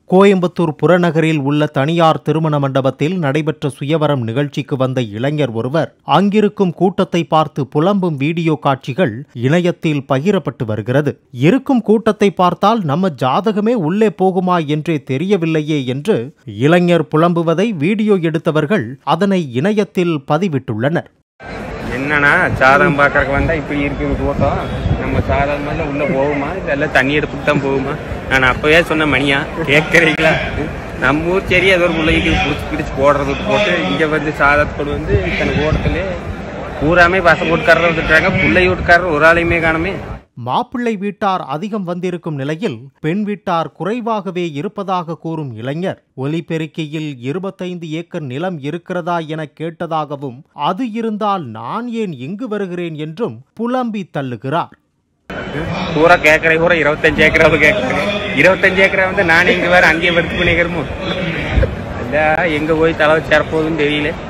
கோயம்புத்தூர் புறநகரில் உள்ள தனியார் திருமண மண்டபத்தில் நடைபெற்ற சுயவரம் நிகழ்ச்சிக்கு வந்த இளைஞர் ஒருவர் அங்கிருக்கும் கூட்டத்தை பார்த்து புலம்பும் வீடியோ காட்சிகள் இணையத்தில் பகிரப்பட்டு வருகிறது இருக்கும் கூட்டத்தை பார்த்தால் நம்ம ஜாதகமே உள்ளே போகுமா என்றே தெரியவில்லையே என்று இளைஞர் புலம்புவதை வீடியோ எடுத்தவர்கள் அதனை இணையத்தில் பதிவிட்டுள்ளனர் என்னன்னா சாதகம் பார்க்கறக்கு வந்தா இப்படி இருக்குது கூட்டம் நம்ம சாதகம் மேல உள்ள போகுமா இதெல்லாம் தண்ணி எடுப்புக்கு தான் போகுமா நான் அப்பவே சொன்ன மணியா கேட்கறீங்களா நம்ம ஊர் சரி ஏதோ ஒரு பிள்ளைக்கு பிடிச்சி பிடிச்சி போடுறது போட்டு இங்க வந்து சாதத்தோடு வந்து இத்தனை கூட்டத்திலே பூராமே பசங்க வீட்டுக்காரர் வந்துட்டாங்க பிள்ளை வீட்டுக்காரர் ஒரு ஆளையுமே காணுமே மாப்பிள்ளை வீட்டார் அதிகம் வந்திருக்கும் நிலையில் பெண் வீட்டார் குறைவாகவே இருப்பதாக கூறும் இளைஞர் ஒலிபெருக்கியில் இருபத்தைந்து ஏக்கர் நிலம் இருக்கிறதா என கேட்டதாகவும் அது இருந்தால் நான் ஏன் இங்கு வருகிறேன் என்றும் புலம்பி தள்ளுகிறார் பூரா கேட்கற பூரா இருபத்தஞ்சு ஏக்கராவது கேட்கறாங்க இருபத்தஞ்சு ஏக்கரா வந்து நானே இங்க வேற அங்கேயே வெறுத்து பண்ணிக்கிறோமோ இல்ல எங்க போய் தலை சேரப்போகுதுன்னு தெரியல